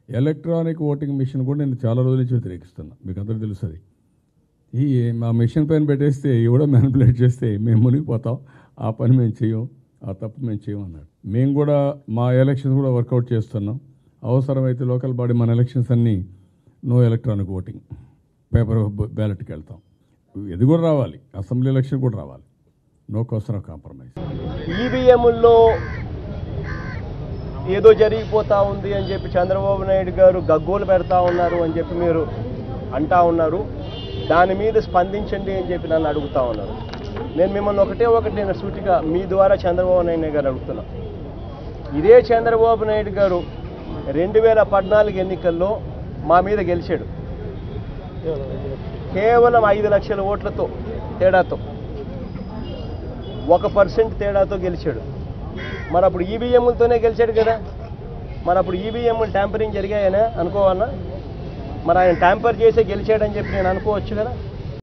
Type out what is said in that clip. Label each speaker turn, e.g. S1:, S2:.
S1: electronic voting machine కూడా నేను చాలా రోజుల నుంచి వ్యతిరేకిస్తున్నా మీకు అందరికీ తెలుసు అది ఈ మా మిషన్ పైన పెట్టేస్తే ఎవడో మ్యానిపులేట్ చేస్తే మేము మునిగిపోతాం ఆ పని మేము చేయం ఆ తప్పు మేము చేయం అన్నాడు మేము కూడా మా ఎలక్షన్స్ కూడా వర్కౌట్ చేస్తున్నాం అవసరమైతే లోకల్ బాడీ మన ఎలక్షన్స్ అన్నీ నో ఎలక్ట్రానిక్ ఓటింగ్ పేపర్ బ్యాలెట్కి వెళ్తాం ఇది కూడా రావాలి అసెంబ్లీ ఎలక్షన్ కూడా రావాలి నో కోసర్ ఆఫ్ కాంప్రమైజ్
S2: ఈవీఎంల్లో ఏదో జరిగిపోతా ఉంది అని చెప్పి చంద్రబాబు నాయుడు గారు గగ్గోలు పెడతా ఉన్నారు అని చెప్పి మీరు అంటా ఉన్నారు దాని మీద స్పందించండి అని చెప్పి నన్ను అడుగుతా ఉన్నారు నేను మిమ్మల్ని ఒకటే ఒకటి నేను సూటిగా మీ ద్వారా చంద్రబాబు నాయుడు గారు అడుగుతున్నా ఇదే చంద్రబాబు నాయుడు గారు రెండు వేల పద్నాలుగు ఎన్నికల్లో మా మీద గెలిచాడు కేవలం ఐదు లక్షల ఓట్లతో తేడాతో ఒక పర్సెంట్ తేడాతో గెలిచాడు మరి అప్పుడు ఈవీఎంలతోనే గెలిచాడు కదా మరి అప్పుడు ఈవీఎంలు ట్యాంపరింగ్ జరిగాయనే అనుకోవాలన్నా మరి ఆయన ట్యాంపర్ చేసే గెలిచాడని చెప్పి నేను అనుకోవచ్చు కదా